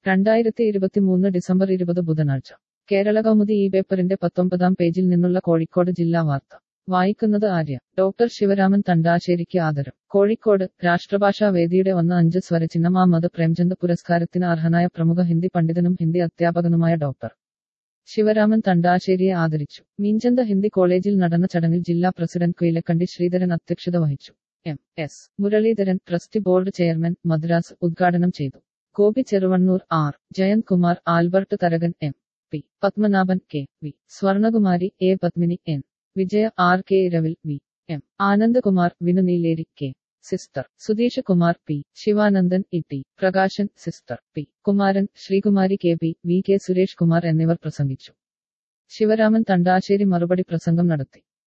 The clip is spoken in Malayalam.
രണ്ടായിരത്തി ഇരുപത്തിമൂന്ന് ഡിസംബർ ഇരുപത് ബുധനാഴ്ച കേരള കൗമുദി ഈ പേപ്പറിന്റെ പത്തൊമ്പതാം പേജിൽ നിന്നുള്ള കോഴിക്കോട് ജില്ലാ വാർത്ത വായിക്കുന്നത് ആര്യ ഡോക്ടർ ശിവരാമൻ തണ്ടാശ്ശേരിക്ക് ആദരം കോഴിക്കോട് രാഷ്ട്രഭാഷാ വേദിയുടെ ഒന്ന് അഞ്ച് സ്വരചിഹ്നം അഹമ്മദ് പ്രേംചന്ദ് പുരസ്കാരത്തിന് അർഹനായ പ്രമുഖ ഹിന്ദി പണ്ഡിതനും ഹിന്ദി അധ്യാപകനുമായ ഡോക്ടർ ശിവരാമൻ തണ്ടാശ്ശേരിയെ ആദരിച്ചു മീഞ്ചന്ത ഹിന്ദി കോളേജിൽ നടന്ന ചടങ്ങിൽ ജില്ലാ പ്രസിഡന്റ് കുയിലക്കണ്ടി ശ്രീധരൻ അധ്യക്ഷത വഹിച്ചു M S Muraleedharan trust board chairman Madras ഉദ്ഘാടനം ചെയ്തു Gopi Cheruvannur R Jayanth Kumar Albert Tharakan M P Padmanabhan K V Swarnakumari A Padmini N Vijaya R K Iravil V M Anandakumar Vinuneeleri K sister Sudheesh Kumar P Sivanandan E T Prakashan sister P Kumaran Sreekumari K P V K Suresh Kumar എന്നിവർ പ്രസംഗിച്ചു ശിവരാമൻ തണ്ടാശ്ശേരി മറുപടി പ്രസംഗം നടത്തി